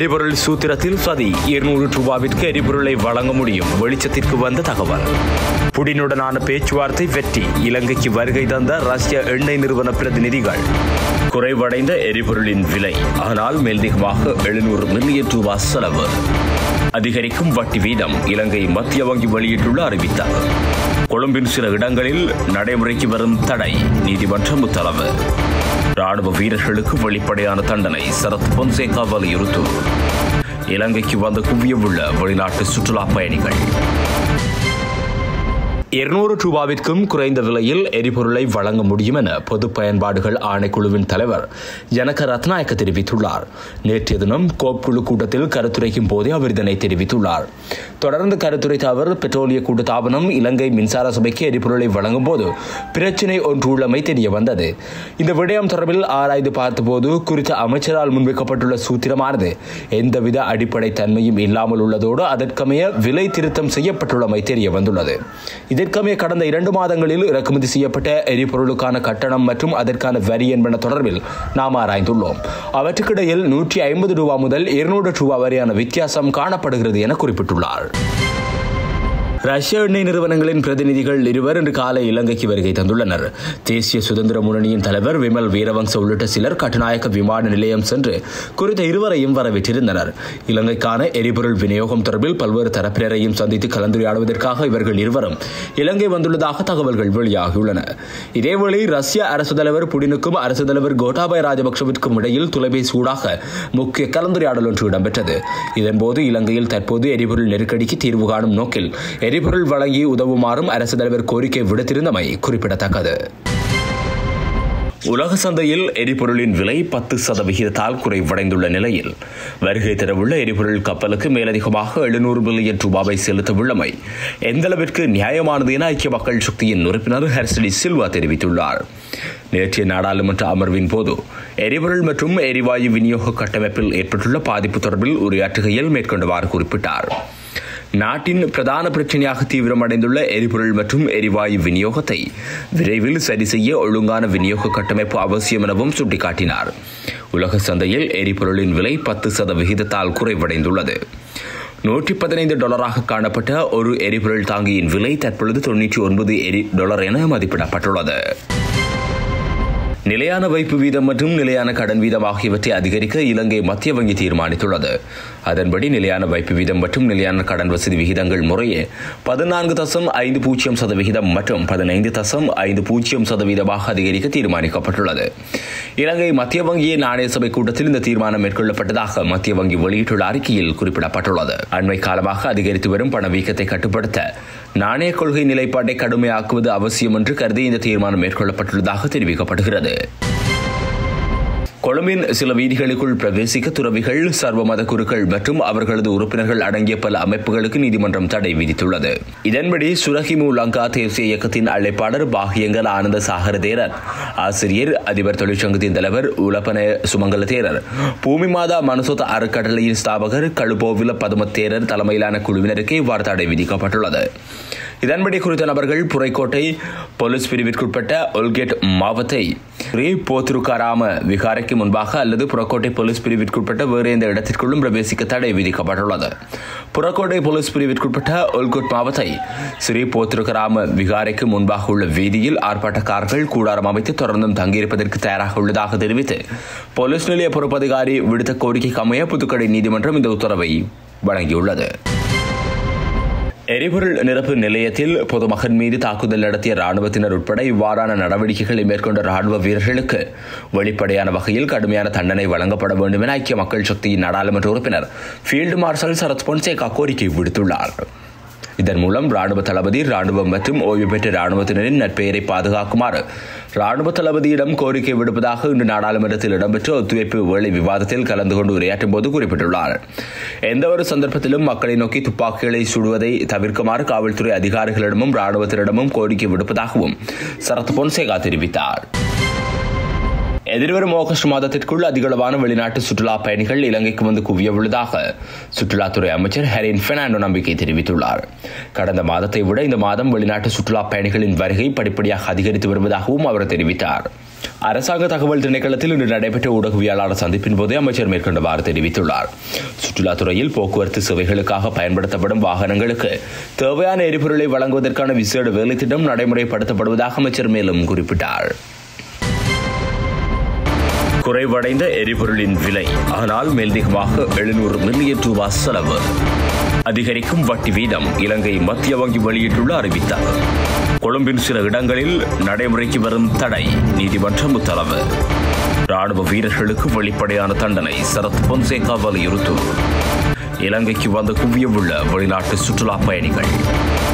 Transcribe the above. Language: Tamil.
எரிபொருள் சூத்திரத்தில் சதி இருநூறு ரூபாவிற்கு எரிபொருளை வழங்க முடியும் வெளிச்சத்திற்கு வந்த தகவல் புடினுடனான பேச்சுவார்த்தை வெற்றி இலங்கைக்கு வருகை தந்த ரஷ்ய எண்ணெய் நிறுவன பிரதிநிதிகள் குறைவடைந்த எரிபொருளின் விலை ஆனால் மேல்திகமாக எழுநூறு மில்லியன் ரூபாய் செலவு அதிகரிக்கும் வட்டி வீதம் இலங்கை மத்திய வங்கி வெளியிட்டுள்ள அறிவித்தார் கொழும்பின் சில இடங்களில் நடைமுறைக்கு வரும் தடை நீதிமன்றம் உத்தரவு ராணுவ வீரர்களுக்கு வெளிப்படையான தண்டனை சரத் பொன்சேகா வலியுறுத்து இலங்கைக்கு வந்து குவியவுள்ள வெளிநாட்டு சுற்றுலா பயணிகள் இருநூறு ரூபாவிற்கும் குறைந்த விலையில் எரிபொருளை வழங்க முடியும் என பொது பயன்பாடுகள் ஆணைக்குழுவின் தலைவர் ஜனக ரத்நாயக்க தெரிவித்துள்ளார் நேற்றைய தினம் கோப் குழு கூட்டத்தில் கருத்துரைக்கும் போதே அவர் இதனை தெரிவித்துள்ளார் தொடர்ந்து கருத்துரைத்த அவர் பெட்ரோலிய கூட்டுத்தாபனம் இலங்கை மின்சார சபைக்கு எரிபொருளை வழங்கும் போது பிரச்சினை ஒன்று உள்ளமை தெரிய வந்தது இந்த விடயம் தொடர்பில் ஆராய்ந்து பார்த்தபோது குறித்த அமைச்சரால் முன்வைக்கப்பட்டுள்ள சூத்திரமானது எந்தவித அடிப்படை தன்மையும் இல்லாமல் உள்ளதோடு அதற்கமைய விலை திருத்தம் செய்யப்பட்டுள்ளமை தெரிய வந்துள்ளது இதற்கமைய கடந்த இரண்டு மாதங்களில் இறக்குமதி செய்யப்பட்ட எரிபொருளுக்கான கட்டணம் மற்றும் அதற்கான வரி என்பன தொடர்பில் நாம் ஆராய்ந்துள்ளோம் அவற்றுக்கிடையில் நூற்றி ஐம்பது ரூபா முதல் இருநூறு ரூபா வரையான வித்தியாசம் காணப்படுகிறது என குறிப்பிட்டுள்ளார் ரஷ்ய எண்ணெய் நிறுவனங்களின் பிரதிநிதிகள் இருவர் இன்று காலை இலங்கைக்கு வருகை தந்துள்ளனர் தேசிய சுதந்திர முன்னணியின் தலைவர் விமல் வீரவங்ச உள்ளிட்ட சிலர் கட்டுநாயக்க விமான நிலையம் சென்று குறித்த இருவரையும் வரவேற்றிருந்தனர் இலங்கைக்கான எரிபொருள் விநியோகம் தொடர்பில் பல்வேறு தரப்பினரையும் சந்தித்து கலந்துரையாடுவதற்காக இவர்கள் இருவரும் இலங்கை வந்துள்ளதாக தகவல்கள் வெளியாகியுள்ளன இதேவேளை ரஷ்ய அரசு தலைவர் புடினுக்கும் அரசு தலைவர் கோட்டாபய ராஜபக்சவிற்கும் இடையில் தொலைபேசி ஊடாக முக்கிய கலந்துரையாடல் ஒன்று இடம்பெற்றது இதன்போது இலங்கையில் தற்போது எரிபொருள் நெருக்கடிக்கு தீர்வு காணும் நோக்கில் எரிபொருள் வழங்கி உதவுமாறும் அரசு தலைவர் கோரிக்கை விடுத்திருந்தமை குறிப்பிடத்தக்கது உலக சந்தையில் எரிபொருளின் விலை பத்து சதவிகிதத்தால் குறைவடைந்துள்ள நிலையில் வருகை தரவுள்ள எரிபொருள் கப்பலுக்கு மேலதிகமாக எழுநூறு மில்லியன் ரூபாவை செலுத்தவுள்ளமை எந்தளவிற்கு நியாயமானது என ஐக்கிய மக்கள் சக்தியின் உறுப்பினர் ஹர்ஸ்டி சில்வா தெரிவித்துள்ளார் நேற்றைய நாடாளுமன்ற அமர்வின் போது எரிபொருள் மற்றும் எரிவாயு விநியோக கட்டமைப்பில் ஏற்பட்டுள்ள பாதிப்பு தொடர்பில் உரையாற்றுகையில் மேற்கொண்டவாறு குறிப்பிட்டார் நாட்டின் பிரதான பிரச்சனையாக தீவிரமடைந்துள்ள எரிபொருள் மற்றும் எரிவாயு விநியோகத்தை விரைவில் சரி செய்ய ஒழுங்கான விநியோக கட்டமைப்பு அவசியம் எனவும் சுட்டிக்காட்டினார் உலக சந்தையில் எரிபொருளின் விலை பத்து சதவிகிதத்தால் குறைவடைந்துள்ளது நூற்றி பதினைந்து டாலராக காணப்பட்ட ஒரு எரிபொருள் தாங்கியின் விலை தற்பொழுது தொன்னூற்றி ஒன்பது எரி டாலர் என மதிப்பிடப்பட்டுள்ளது நிலையான வைப்பு வீதம் மற்றும் நிலையான கடன் வீதம் ஆகியவற்றை அதிகரிக்க இலங்கை மத்திய வங்கி தீர்மானித்துள்ளது அதன்படி நிலையான வைப்பு வீதம் மற்றும் நிலையான கடன் வசதி விகிதங்கள் முறையே பதினான்கு தசம் ஐந்து பூஜ்ஜியம் சதவிகிதம் மற்றும் பதினைந்து தசம் ஐந்து பூஜ்ஜியம் சதவீதமாக அதிகரிக்க தீர்மானிக்கப்பட்டுள்ளது இலங்கை மத்திய வங்கியின் நாணய சபை கூட்டத்தில் இந்த தீர்மானம் மேற்கொள்ளப்பட்டதாக மத்திய வங்கி வெளியிட்டுள்ள அறிக்கையில் குறிப்பிடப்பட்டுள்ளது அண்மை காலமாக அதிகரித்து வரும் பணவீக்கத்தை கட்டுப்படுத்த நாணய கொள்கை நிலைப்பாட்டை கடுமையாக்குவது அவசியம் என்று கருதி இந்த தீர்மானம் மேற்கொள்ளப்பட்டுள்ளதாக தெரிவிக்கப்படுகிறது கொழும்பின் சில வீதிகளுக்குள் பிரவேசிக்க துறவிகள் சர்வ மத குருக்கள் மற்றும் அவர்களது உறுப்பினர்கள் அடங்கிய பல அமைப்புகளுக்கு நீதிமன்றம் தடை விதித்துள்ளது இதன்படி சுரஹிமு லங்கா தேசிய இயக்கத்தின் அழைப்பாளர் பாகியங்கல் ஆனந்த சாகர தேரர் ஆசிரியர் அதிபர் தொழிற்சங்கத்தின் தலைவர் உலப்பன சுமங்கல தேரர் பூமி மாதா மனசோத அறக்கட்டளையின் ஸ்தாபகர் கழுபோவில பதும தேரர் தலைமையிலான குழுவினருக்கு இவ்வாறு தடை விதிக்கப்பட்டுள்ளது இதன்படி குறித்த நபர்கள் புரைக்கோட்டை போலீஸ் பிரிவிற்குட்பட்ட ஒல்கேட் மாவத்தை ஸ்ரீ போத்ருகாராம விகாரைக்கு முன்பாக அல்லது புறக்கோட்டை போலீஸ் பிரிவிற்குட்பட்ட வேறு எந்த இடத்திற்குள்ளும் பிரவேசிக்க தடை விதிக்கப்பட்டுள்ளது புறக்கோட்டை போலீஸ் பிரிவிற்குட்பட்ட ஒல்கோட் மாவத்தை ஸ்ரீ போத்ருகராம விகாரைக்கு முன்பாக உள்ள வீதியில் ஆர்ப்பாட்டக்காரர்கள் கூடாரம் அமைத்து தொடர்ந்தும் தங்கியிருப்பதற்கு தயாராக உள்ளதாக தெரிவித்து போலீஸ் நிலைய பொறுப்பதிகாரி விடுத்த கோரிக்கைக்கு அமைய புதுக்கடை நீதிமன்றம் இந்த உத்தரவை வழங்கியுள்ளது எரிபொருள் நிரப்பு நிலையத்தில் பொதுமகன் மீது தாக்குதல் நடத்திய ராணுவத்தினர் உட்பட இவ்வாறான நடவடிக்கைகளை மேற்கொண்ட ராணுவ வீரர்களுக்கு வெளிப்படையான வகையில் கடுமையான தண்டனை வழங்கப்பட வேண்டும் என ஐக்கிய மக்கள் சக்தியின் நாடாளுமன்ற உறுப்பினர் ஃபீல்டு மார்ஷல் சரத் பொன்சேகா கோரிக்கை விடுத்துள்ளார் இதன் மூலம் ராணுவ தளபதி ராணுவம் மற்றும் ஓய்வு பெற்ற ராணுவத்தினரின் நற்பெயரை பாதுகாக்குமாறு ராணுவ தளபதியிடம் கோரிக்கை விடுப்பதாக இன்று நாடாளுமன்றத்தில் இடம்பெற்ற ஒத்துழைப்பு வேளை விவாதத்தில் கலந்து கொண்டு உரையாற்றும் போது குறிப்பிட்டுள்ளார் எந்தவொரு சந்தர்ப்பத்திலும் மக்களை நோக்கி துப்பாக்கிகளை சுடுவதை தவிர்க்குமாறு காவல்துறை அதிகாரிகளிடமும் ராணுவத்தினரிடமும் கோரிக்கை விடுப்பதாகவும் சரத் பொன்சேகா தெரிவித்தார் எதிர்வரும் ஆகஸ்ட் மாதத்திற்குள் அதிகளவான வெளிநாட்டு சுற்றுலா பயணிகள் இலங்கைக்கு வந்து குவிய உள்ளதாக சுற்றுலாத்துறை அமைச்சர் ஹெரின் பெர்னாண்டோ நம்பிக்கை தெரிவித்துள்ளார் கடந்த மாதத்தை விட இந்த மாதம் வெளிநாட்டு சுற்றுலா பயணிகளின் வருகை படிப்படியாக அதிகரித்து வருவதாகவும் அவர் தெரிவித்தார் அரசாங்க தகவல் திணைக்களத்தில் இன்று நடைபெற்ற ஊடகவியலாளர் சந்திப்பின் போதே அமைச்சர் மேற்கொண்டவாறு தெரிவித்துள்ளார் சுற்றுலாத்துறையில் போக்குவரத்து சேவைகளுக்காக பயன்படுத்தப்படும் வாகனங்களுக்கு தேவையான எரிபொருளை வழங்குவதற்கான விசேட வேலை திட்டம் நடைமுறைப்படுத்தப்படுவதாக அமைச்சர் மேலும் குறிப்பிட்டார் குறைவடைந்த எரிபொருளின் விலை ஆனால் மேல்திகமாக எழுநூறு மில்லியன் ரூபாய் செலவு அதிகரிக்கும் வட்டி வீதம் இலங்கை மத்திய வங்கி வெளியிட்டுள்ள அறிவித்தார் கொழும்பின் சில இடங்களில் நடைமுறைக்கு வரும் தடை நீதிமன்றம் உத்தரவு ராணுவ வீரர்களுக்கு வெளிப்படையான தண்டனை சரத் பொன்சேகா வலியுறுத்து இலங்கைக்கு வந்து குவியவுள்ள வெளிநாட்டு சுற்றுலா பயணிகள்